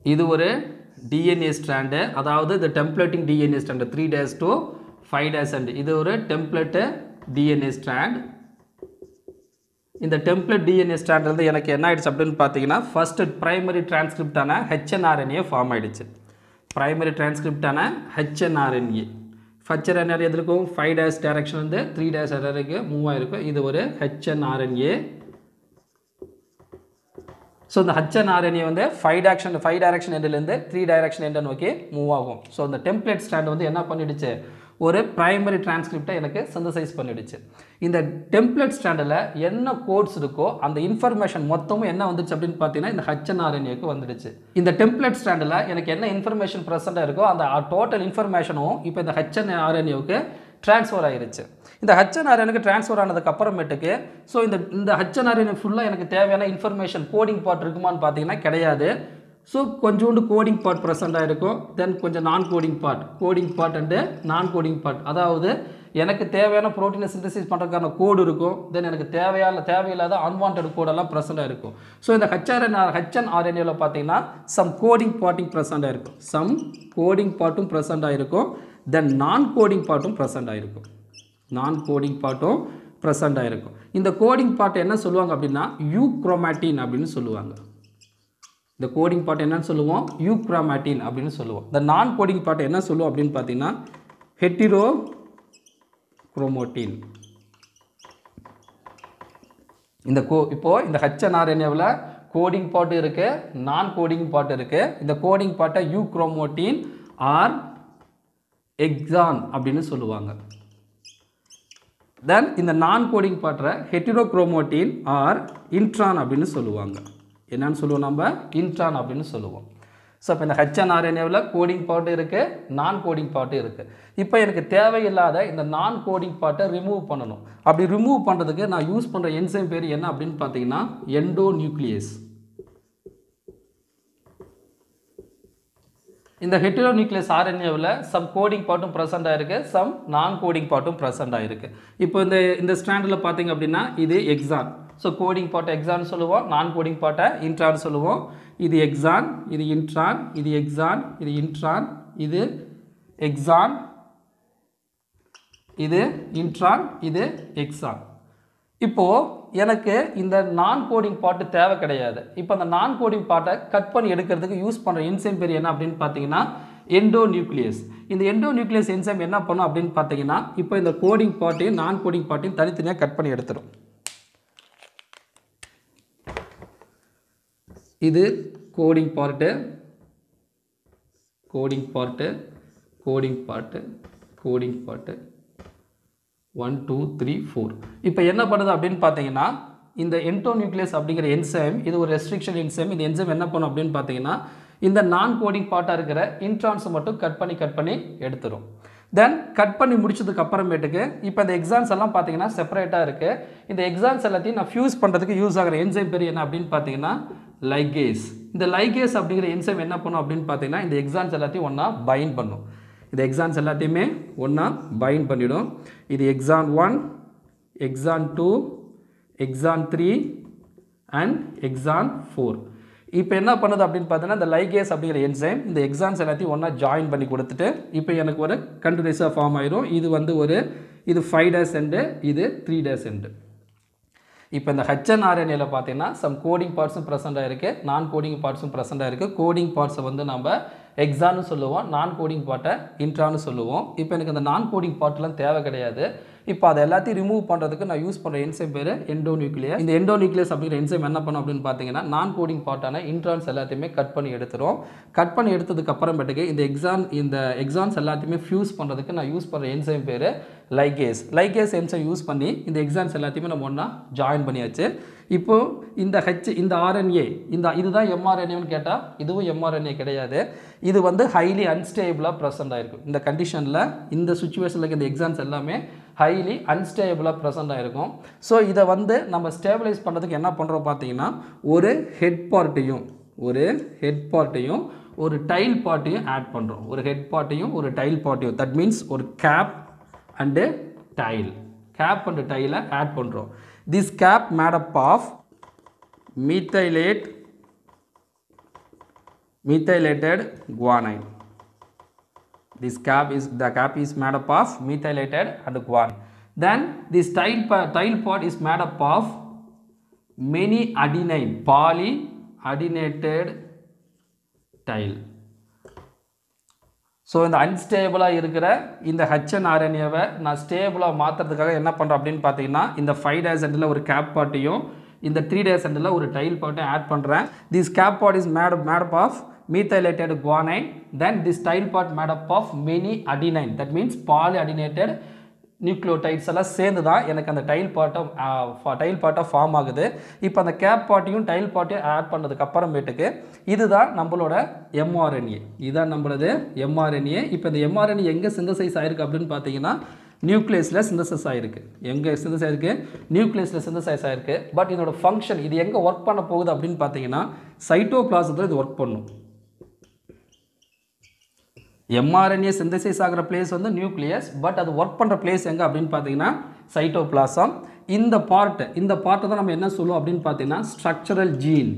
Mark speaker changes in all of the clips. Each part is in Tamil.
Speaker 1: இது ஒரு டிஎன்ஏ ஸ்ட்ராண்டு அதாவது இந்த templating DNA strand three dash to five dash and இது ஒரு டெம்ப்ளேட்டு டிஎன்ஏ ஸ்ட்ராண்ட் இந்த டெம்ப்ளேட் டிஎன்ஏ ஸ்ட்ராண்ட் வந்து எனக்கு என்ன ஆயிடுச்சு அப்படின்னு பார்த்தீங்கன்னா ஃபஸ்ட்டு ப்ரைமரி டிரான்ஸ்கிரிப்டான ஹெச்என்ஆர்என்ஏ ஃபார்ம் ஆயிடுச்சு ப்ரைமரி டிரான்ஸ்கிரிப்டான ஹெச்என்ஆர்என்ஏ ஹெச்என்ஆர்என்ஏ எது இருக்கும் ஃபைவ் டேஸ் டேரக்ஷன் வந்து த்ரீ டேஸ் வரைக்கும் மூவ் ஆயிருக்கும் இது ஒரு ஹெச்என்ஆர்என்ஏ ஸோ இந்த ஹச்என்ஆர்என்ஏ வந்து ஃபைவ் டேரக்ஷன் ஃபைவ் டைரக்ஷன் எண்ட்லேருந்து த்ரீ டைரக்ஷன் எண்டை நோக்கி மூவ் ஆகும் ஸோ இந்த டெம்ப்ளேட் ஸ்டாண்ட் வந்து என்ன பண்ணிடுச்சு ஒரு பிரைமரி டிரான்ஸ்கிரிப்டை எனக்கு சிந்தசைஸ் பண்ணிடுச்சு இந்த டெம்ப்ளேட் ஸ்டாண்டில் என்ன கோட்ஸ் இருக்கோ அந்த இன்ஃபர்மேஷன் மொத்தமும் என்ன வந்துச்சு அப்படின்னு பார்த்தீங்கன்னா இந்த ஹச்என்ஆர்என்ஏக்கு வந்துடுச்சு இந்த டெம்ப்ளேட் ஸ்டாண்டில் எனக்கு என்ன இன்ஃபர்மேஷன் ப்ரெசென்ட்டாக இருக்கோ அந்த டோட்டல் இன்ஃபர்மேஷனும் இப்போ இந்த ஹச்என்ஆர்என்ஏவுக்கு ட்ரான்ஸ்ஃபர் ஆயிருச்சு இந்த ஹச்என்ஆர்எனுக்கு ட்ரான்ஸ்ஃபர் ஆனதுக்கு அப்புறமேட்டுக்கு ஸோ இந்த இந்த ஹச்என்ஆர்என் ஃபுல்லாக எனக்கு தேவையான இன்ஃபர்மேஷன் கோடிங் பார்ட் இருக்குமான்னு பார்த்தீங்கன்னா கிடையாது ஸோ கொஞ்சோண்டு கோடிங் பார்ட் ப்ரெசென்ட் இருக்கும் தென் கொஞ்சம் non coding part coding part and non coding part அதாவது எனக்கு தேவையான ப்ரோட்டீனை சிந்தசிஸ் பண்ணுறதுக்கான கோடு இருக்கும் தென் எனக்கு தேவையான தேவையில்லாத அன்வான்ட் கோடெல்லாம் ப்ரெசென்ட்டாக இருக்கும் ஸோ இந்த ஹச்ஆர்என்ஆர் ஹச்என்ஆர்என்ஏவில் பார்த்தீங்கன்னா சம் கோடிங் பார்ட்டிங் ப்ரெசென்ட்டாக இருக்கும் சம் கோடிங் பார்ட்டும் ப்ரெசென்ட்டாக இருக்கும் தென் நான் கோடிங் பார்ட்டும் ப்ரெசென்ட்டாக இருக்கும் நான் கோடிங் பார்ட்டும் ப்ரெசென்ட்டாக இருக்கும் இந்த கோடிங் பார்ட் என்ன சொல்லுவாங்க அப்படின்னா யூ குரோமேட்டின் அப்படின்னு சொல்லுவாங்க இந்த கோடிங் பார்ட் என்னன்னு சொல்லுவோம் யூ குரோமேட்டின் அப்படின்னு சொல்லுவோம் இந்த நான் கோடிங் பார்ட் என்ன சொல்லுவோம் அப்படின்னு பார்த்தீங்கன்னா ஹெட்டிரோ குரோமோட்டின் இந்த கோ இப்போது இந்த ஹச்என்ஆர்என்ஏவில் கோடிங் பார்ட் இருக்குது நான் கோடிங் பார்ட் இருக்குது இந்த கோடிங் பார்ட்டை யூ குரோமோட்டின் ஆர் எக்ஸான் அப்படின்னு சொல்லுவாங்க தென் இந்த நான் கோடிங் பார்ட்டை ஹெட்டிரோக்ரோமோட்டின் ஆர் இன்ட்ரான் அப்படின்னு சொல்லுவாங்க என்னன்னு சொல்லுவோம் நம்ம இன்ட்ரான் அப்படின்னு சொல்லுவோம் ஸோ இப்போ இந்த ஹெச்என்ஆர்என்ஏவில் கோடிங் பார்ட் இருக்குது நான் கோடிங் பார்ட்டு இருக்குது இப்போ எனக்கு தேவையில்லாத இந்த நான் கோடிங் பார்ட்டை ரிமூவ் பண்ணணும் அப்படி ரிமூவ் பண்ணுறதுக்கு நான் யூஸ் பண்ணுற என்சைம் பேர் என்ன அப்படின்னு பார்த்தீங்கன்னா எண்டோ நியூக்ளியஸ் இந்த ஹெட்டிரோ நியூக்ளியஸ் ஆர்என்ஏவில் சம் கோடிங் பார்ட்டும் ப்ரெசென்ட் ஆயிருக்கு சம் நான் கோடிங் பார்ட்டும் ப்ரெசென்ட் ஆயிருக்கு இப்போ இந்த இந்த ஸ்டாண்டில் பார்த்தீங்க அப்படின்னா இது எக்ஸான் ஸோ கோடிங் பார்ட்டை எக்ஸான் சொல்லுவோம் நான் கோடிங் பார்ட்டை இன்ட்ரான் சொல்லுவோம் இது எக்ஸான் இது இன்ட்ரான் இது எக்ஸான் இது இன்ட்ரான் இது எக்ஸான் இது இன்ட்ரான் இது எக்ஸான் இப்போது எனக்கு இந்த நான் கோடிங் பாட்டு தேவை கிடையாது இப்போ அந்த நான் கோடிங் பாட்டை கட் பண்ணி எடுக்கிறதுக்கு யூஸ் பண்ணுற என்சைம் பேர் என்ன அப்படின்னு பார்த்தீங்கன்னா எண்டோ நியூக்ளியஸ் இந்த எண்டோ நியூக்ளியஸ் என்சைம் என்ன பண்ணும் அப்படின்னு பார்த்தீங்கன்னா இப்போ இந்த கோடிங் பாட்டையும் நான் கோடிங் பாட்டையும் தனித்தனியாக கட் பண்ணி எடுத்துரும் இது coding part coding part coding part coding part one two three four இப்போ என்ன பண்ணுது அப்படின்னு பார்த்தீங்கன்னா இந்த என்டோநியூக்ளியஸ் அப்படிங்கிற என்சைம் இது ஒரு ரெஸ்ட்ரிக்ஷன் என்சைம் இந்த என்சைம் என்ன பண்ணும் அப்படின்னு பார்த்தீங்கன்னா இந்த நான் கோடிங் பார்ட்டாக இருக்கிற இன்ட்ரான்ஸை மட்டும் கட் பண்ணி கட் பண்ணி எடுத்துரும் தென் கட் பண்ணி முடிச்சதுக்கு அப்புறமேட்டுக்கு இப்போ இந்த எக்ஸாம்ஸ் எல்லாம் பார்த்தீங்கன்னா செப்பரேட்டாக இருக்குது இந்த எக்ஸாம்ஸ் எல்லாத்தையும் நான் ஃபியூஸ் பண்ணுறதுக்கு யூஸ் ஆகிற என்சைம் பேர் என்ன அப்படின்னு பார்த்தீங்கன்னா லைகேஸ் இந்த லைகேஸ் அப்படிங்கிற என்சைம் என்ன பண்ணும் அப்படின்னு பார்த்தீங்கன்னா இந்த எக்ஸாம்ஸ் எல்லாத்தையும் ஒன்றா பைண்ட் பண்ணும் இந்த எக்ஸாம்ஸ் எல்லாத்தையுமே ஒன்றா பைண்ட் பண்ணிடும் இது exon one exon two exon three and exon four இப்போ என்ன பண்ணுது அப்படின்னு பார்த்தீங்கன்னா இந்த லைகேஸ் அப்படிங்கிற என்சைம் இந்த எக்ஸாம்ஸ் எல்லாத்தையும் ஒன்றா ஜாயின் பண்ணி கொடுத்துட்டு இப்போ எனக்கு ஒரு கண்டினியூஸாக ஃபார்ம் ஆயிரும் இது வந்து ஒரு இது ஃபைவ் டேஸ் எண்டு இது த்ரீ டேஸ் எண்டு இப்போ இந்த ஹெச்என்ஆர்என்ஏல பார்த்தீங்கன்னா சம் கோடிங் பார்ட்ஸும் ப்ரெசென்ட் ஆயிருக்கு நான் கோடிங் பார்ட்ஸும் ப்ரெசென்ட் ஆயிருக்கு கோடிங் பார்ட்ஸை வந்து நம்ம எக்ஸான்னு சொல்லுவோம் நான் கோடிங் பார்ட்டை இன்ட்ரான்னு சொல்லுவோம் இப்போ எனக்கு அந்த நான் கோடிங் பார்ட்லாம் தேவை கிடையாது இப்போ அதை எல்லாத்தையும் ரிமூவ் பண்ணுறதுக்கு நான் யூஸ் பண்ணுற என்சைம் பேர் எண்டோ நியூக்ளியஸ் இந்த எண்டோ நியூக்ளியஸ் அப்படிங்கிற என்சைம் என்ன பண்ணும் அப்படின்னு பார்த்தீங்கன்னா நான் கோடிங் பார்ட்டான இன்ட்ரான்ஸ் எல்லாத்தையுமே கட் பண்ணி எடுத்துரும் கட் பண்ணி எடுத்ததுக்கு அப்புறமேட்டுக்கு இந்த எக்ஸாம் இந்த எக்ஸாம்ஸ் எல்லாத்தையுமே ஃபியூஸ் பண்ணுறதுக்கு நான் யூஸ் பண்ணுற என்சைம் பேர் லைகேஸ் லைகேஸ் என்சைம் யூஸ் பண்ணி இந்த எக்ஸாம்ஸ் எல்லாத்தையுமே நம்ம ஒன்றா ஜாயின் பண்ணியாச்சு இப்போ இந்த ஹெச் இந்த ஆர்என்ஏ இந்த இதுதான் எம்ஆர்என்ஏன்னு கேட்டால் இதுவும் எம்ஆர்என்ஏ கிடையாது இது வந்து ஹைலி அன்ஸ்டேபிளாக ப்ரெசென்ட் ஆயிருக்கும் இந்த கண்டிஷனில் இந்த சுச்சுவேஷனில் இருக்க இந்த எக்ஸாம்ஸ் எல்லாமே ஹைலி அன்ஸ்டேபிளாக ப்ரெசென்ட் ஆயிருக்கும் ஸோ இதை வந்து நம்ம ஸ்டேபிளைஸ் பண்ணுறதுக்கு என்ன பண்ணுறோம் பார்த்தீங்கன்னா ஒரு ஹெட் பார்ட்டையும் ஒரு ஹெட் பார்ட்டையும் ஒரு டைல் பார்ட்டையும் ஆட் பண்ணுறோம் ஒரு ஹெட் பார்ட்டையும் ஒரு டைல் பார்ட்டையும் தட் மீன்ஸ் ஒரு cap and tail cap and டைலை ஆட் பண்ணுறோம் this cap made up of methylate methylated guanine this cap is the cap is made up of methylated and guanine then this tile pa- tile pot is made up of many adenine polyadenated tile so இந்த அன்ஸ்டேபிளாக இருக்கிற இந்த ஹச்என் ஆர்என்ஏவை நான் ஸ்டேபிளாக மாற்றுறதுக்காக என்ன பண்ணுறேன் அப்படின்னு பார்த்தீங்கன்னா இந்த ஃபைவ் டேஸ் எண்டில் ஒரு கேப் பாட்டையும் இந்த த்ரீ டேஸ் எண்டில் ஒரு டைல் பாட்டையும் ஆட் பண்ணுறேன் this cap part is made made up of methylated guanine then this tile part made up of many adenine that means polyadenated nucleotides எல்லாம் சேர்ந்து தான் எனக்கு அந்த டைல் பாட்டை டைல் பாட்டை ஃபார்ம் ஆகுது இப்போ அந்த கேப் பாட்டையும் டைல் பாட்டையும் ஆட் பண்ணதுக்கு அப்புறமேட்டுக்கு இதுதான் நம்மளோட எம்ஆர்என்ஏ இதுதான் நம்மளது எம்ஆர்என்ஏ இப்போ இந்த எம்ஆர்என்ஏ எங்கே சிந்தசைஸ் ஆயிருக்கு அப்படின்னு பார்த்தீங்கன்னா நியூக்ளியஸில் சிந்தசைஸ் ஆயிருக்கு எங்கே சிந்தசைஸ் ஆயிருக்கு நியூக்ளியஸில் சிந்தசைஸ் ஆயிருக்கு பட் இதோட ஃபங்க்ஷன் இது எங்கே ஒர்க் பண்ண போகுது அப்படின்னு பார்த்தீங்கன்னா சைட்டோபிளாசத்தில் இது ஒர்க் பண்ணும் எம்ஆர்என்ஏ சிந்தசைஸ் ஆகிற பிளேஸ் வந்து நியூக்ளியஸ் பட் அது ஒர்க் பண்ணுற பிளேஸ் எங்கே அப்படின்னு பார்த்தீங்கன்னா சைட்டோபிளாசம் இந்த பார்ட் இந்த பார்ட்டை தான் நம்ம என்ன சொல்லுவோம் அப்படின்னு பார்த்தீங்கன்னா ஸ்ட்ரக்சரல் ஜீன்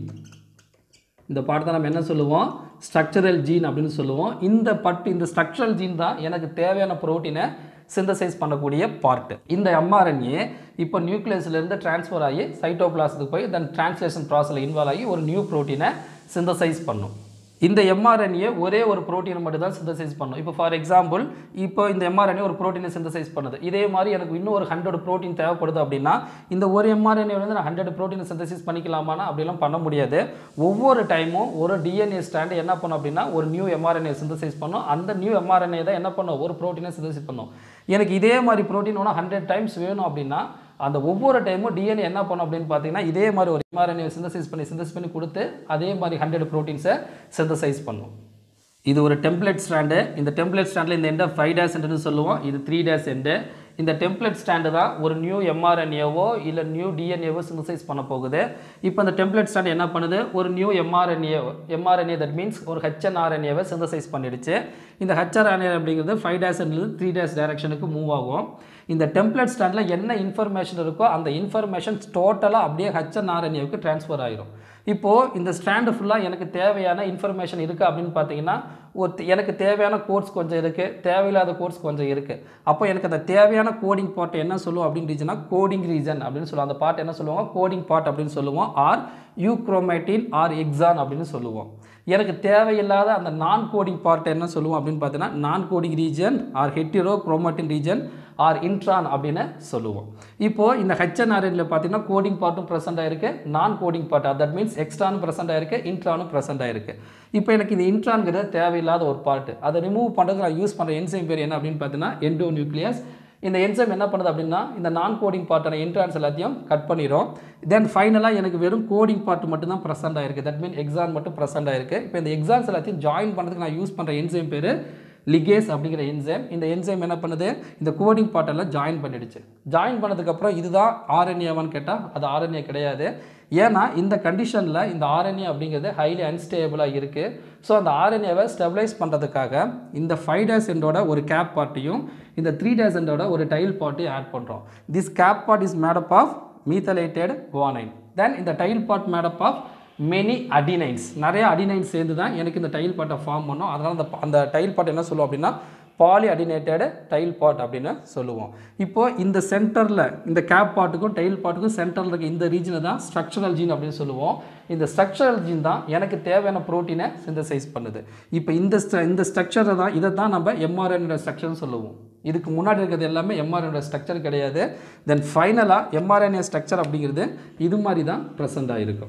Speaker 1: இந்த பாட்டை நம்ம என்ன சொல்லுவோம் ஸ்ட்ரக்சரல் ஜீன் அப்படின்னு சொல்லுவோம் இந்த பட்டு இந்த ஸ்ட்ரக்சரல் ஜீன் தான் எனக்கு தேவையான ப்ரோட்டீனை சிந்தசைஸ் பண்ணக்கூடிய பார்ட் இந்த எம்ஆர்என்ஏ இப்போ நியூக்ளியஸ்லேருந்து ட்ரான்ஸ்ஃபர் ஆகி சைட்டோபிளாஸத்துக்கு போய் தென் டிரான்ஸ்லேஷன் ப்ராசஸில் இன்வால்வ் ஆகி ஒரு நியூ ப்ரோட்டீனை சிந்தசைஸ் பண்ணும் இந்த எம்ஆர்என்ஏ ஒரே ஒரு புரோட்டீனை மட்டும் தான் சிந்தசைஸ் பண்ணும் இப்போ ஃபார் எக்ஸாம்பிள் இப்போ இந்த எம்ஆர்என்ஏ ஒரு புரோட்டீனை சிந்தசைஸ் பண்ணுது இதே மாதிரி எனக்கு இன்னும் ஒரு ஹண்ட்ரட் புரோட்டீன் தேவைப்படுது அப்படின்னா இந்த ஒரு எம்ஆர்என்ஏ வந்து நான் ஹண்ட்ரட் புரோட்டீனை சிந்தசைஸ் பண்ணிக்கலாமானா அப்படிலாம் பண்ண முடியாது ஒவ்வொரு டைமும் ஒரு டிஎன்ஏ ஸ்டாண்டு என்ன பண்ணும் அப்படின்னா ஒரு நியூ எம்ஆர்என்ஏ சிந்தசைஸ் பண்ணும் அந்த நியூ எம்ஆர்என்ஏ தான் என்ன பண்ணும் ஒரு புரோட்டீனை சிந்தசைஸ் பண்ணும் எனக்கு இதே மாதிரி புரோட்டீன் ஒன்று ஹண்ட்ரட் டைம்ஸ் வேணும் அப்படின்னா அந்த ஒவ்வொரு டைமும் டிஎன்ஏ என்ன பண்ணும் அப்படின்னு பார்த்தீங்கன்னா இதே மாதிரி ஒரு எம்ஆர்என்ஏ சிந்தசைஸ் பண்ணி சிந்தசைஸ் பண்ணி கொடுத்து அதே மாதிரி ஹண்ட்ரட் ப்ரோட்டீன்ஸை சிந்தசைஸ் பண்ணும் இது ஒரு டெம்ப்ளேட் ஸ்டாண்டு இந்த டெம்ப்ளேட் ஸ்டாண்டில் இந்த எண்டை ஃபைவ் டேஸ் எண்டுன்னு சொல்லுவோம் இது த்ரீ டேஸ் எண்டு இந்த டெம்ப்ளேட் ஸ்டாண்டு தான் ஒரு நியூ எம்ஆர்என்ஏவோ இல்லை நியூ டிஎன்ஏவோ சிந்தசைஸ் பண்ண போகுது இப்போ இந்த டெம்ப்ளேட் ஸ்டாண்ட் என்ன பண்ணுது ஒரு new mRNA mRNA that means ஒரு ஹெச்என்ஆர்என்ஏவை சிந்தசைஸ் பண்ணிடுச்சு இந்த ஹெச்ஆர்என்ஏ அப்படிங்கிறது ஃபைவ் டேஸ் எண்ட்லேருந்து த்ரீ டேஸ் டைரக்ஷனுக்கு மூவ் ஆகும் இந்த டெம்ப்ளேட் ஸ்டாண்டில் என்ன இன்ஃபர்மேஷன் இருக்கோ அந்த இன்ஃபர்மேஷன் டோட்டலாக அப்படியே ஹெச்என்ஆர்என்ஏவுக்கு ட்ரான்ஸ்ஃபர் ஆகிரும் இப்போது இந்த ஸ்டாண்டு ஃபுல்லாக எனக்கு தேவையான இன்ஃபர்மேஷன் இருக்குது அப்படின்னு பார்த்தீங்கன்னா ஒரு தே- எனக்கு தேவையான கோர்ஸ் கொஞ்சம் இருக்குது தேவையில்லாத கோர்ஸ் கொஞ்சம் இருக்குது அப்போ எனக்கு அந்த தேவையான கோடிங் பார்ட் என்ன சொல்லுவோம் அப்படின்னு ரீஜனா கோடிங் ரீஜன் அப்படின்னு சொல்லுவோம் அந்த பார்ட் என்ன சொல்லுவாங்க கோடிங் பார்ட் அப்படின்னு சொல்லுவோம் ஆர் யூக்ரோமேட்டின் ஆர் எக்ஸான் அப்படின்னு சொல்லுவோம் எனக்கு தேவையில்லாத அந்த நான் கோடிங் பார்ட் என்ன சொல்லுவோம் அப்படின்னு பார்த்தீங்கன்னா non coding region or heterochromatin region or intron அப்படின்னு சொல்லுவோம் இப்போது இந்த ஹெச்என்ஆர்என்ல பார்த்தீங்கன்னா கோடிங் பார்ட்டும் ப்ரெசென்ட் ஆயிருக்கு non coding part that means எக்ஸ்ட்ரானும் ப்ரெசென்ட் ஆயிருக்கு இன்ட்ரானும் ப்ரெசென்ட் ஆயிருக்கு இப்போ எனக்கு இந்த இன்ட்ரான்கிறது தேவையில்லாத ஒரு பார்ட் அதை ரிமூவ் பண்ணுறதுக்கு நான் யூஸ் பண்ணுற என்சைம் பேர் என்ன அப்படின்னு பார்த்தீங்கன்னா எண்டோ நியூக்ளியஸ் இந்த என்சைம் என்ன பண்ணுது அப்படின்னா இந்த நான் கோடிங் பார்ட்டான என்ட்ரான்ஸ் எல்லாத்தையும் கட் பண்ணிடும் தென் ஃபைனலாக எனக்கு வெறும் கோடிங் பார்ட் மட்டும் தான் ப்ரெசென்ட் ஆயிருக்கு தட் மீன் எக்ஸாம் மட்டும் ப்ரெசென்ட் ஆயிருக்கு இப்போ இந்த எக்ஸாம்ஸ் எல்லாத்தையும் ஜாயின் பண்ணுறதுக்கு நான் யூஸ் பண்ணுற என்சைம் பேர் லிகேஸ் அப்படிங்கிற என்சைம் இந்த என்சைம் என்ன பண்ணுது இந்த கோடிங் பார்ட்டெல்லாம் ஜாயின் பண்ணிடுச்சு ஜாயின் பண்ணதுக்கப்புறம் இதுதான் ஆர்என்ஏவான்னு கேட்டால் அது ஆர்என்ஏ கிடையாது ஏன்னா இந்த கண்டிஷனில் இந்த ஆர்என்ஏ அப்படிங்கிறது ஹைலி அன்ஸ்டேபிளாக இருக்குது ஸோ அந்த ஆர்என்ஏவை ஸ்டெபிளைஸ் பண்ணுறதுக்காக இந்த ஃபைவ் டேஸ் எண்டோட ஒரு கேப் பார்ட்டியும் இந்த த்ரீ டேஸ் எண்டோட ஒரு டைல் பார்ட்டியும் ஆட் பண்ணுறோம் this cap part is made up of methylated guanine then இந்த tail part made up of many adenines நிறைய அடினைன்ஸ் சேர்ந்து தான் எனக்கு இந்த டைல் பாட்டை ஃபார்ம் பண்ணும் அதனால் அந்த அந்த டைல் பாட் என்ன சொல்லுவோம் அப்படின்னா பாலி அடினேட்டட் டைல் பாட் அப்படின்னு சொல்லுவோம் இப்போது இந்த சென்டரில் இந்த கேப் பாட்டுக்கும் டைல் பாட்டுக்கும் சென்டரில் இருக்க இந்த ரீஜனை தான் ஸ்ட்ரக்சரல் ஜீன் அப்படின்னு சொல்லுவோம் இந்த ஸ்ட்ரக்சரல் ஜீன் தான் எனக்கு தேவையான ப்ரோட்டீனை சிந்தசைஸ் பண்ணுது இப்போ இந்த ஸ்ட்ர- இந்த ஸ்ட்ரக்சரை தான் இதை தான் நம்ம எம்ஆர்என் ஸ்ட்ரக்சர்னு சொல்லுவோம் இதுக்கு முன்னாடி இருக்கிறது எல்லாமே எம்ஆர்எனோட ஸ்ட்ரக்சர் கிடையாது தென் ஃபைனலாக எம்ஆர்என்ஏ ஸ்ட்ரக்சர் அப்படிங்கிறது இது மாதிரி தான் ப்ரெசென்ட் ஆகிருக்கும்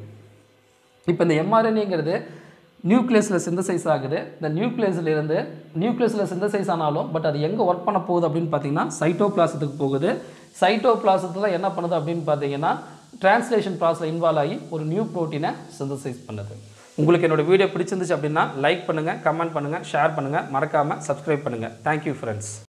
Speaker 1: இப்போ இந்த எம்ஆர்என்ஏங்கிறது நியூக்ளியஸில் சிந்தசைஸ் ஆகுது இந்த நியூக்ளியஸில் இருந்து நியூக்ளியஸில் சிந்தசைஸ் ஆனாலும் பட் அது எங்கே ஒர்க் பண்ண போகுது அப்படின்னு பார்த்தீங்கன்னா சைட்டோபிளாசத்துக்கு போகுது சைட்டோபிளாசத்தில் என்ன பண்ணுது அப்படின்னு பார்த்தீங்கன்னா டிரான்ஸ்லேஷன் ப்ராசஸில் இன்வால்வ் ஆகி ஒரு நியூ ப்ரோட்டீனை சிந்தசைஸ் பண்ணுது உங்களுக்கு என்னோட வீடியோ பிடிச்சிருந்துச்சு அப்படின்னா லைக் பண்ணுங்கள் கமெண்ட் பண்ணுங்கள் ஷேர் பண்ணுங்கள் மறக்காமல் சப்ஸ்கிரைப் பண்ணுங்கள் தேங்க்யூ ஃப்ரெண்ட்ஸ்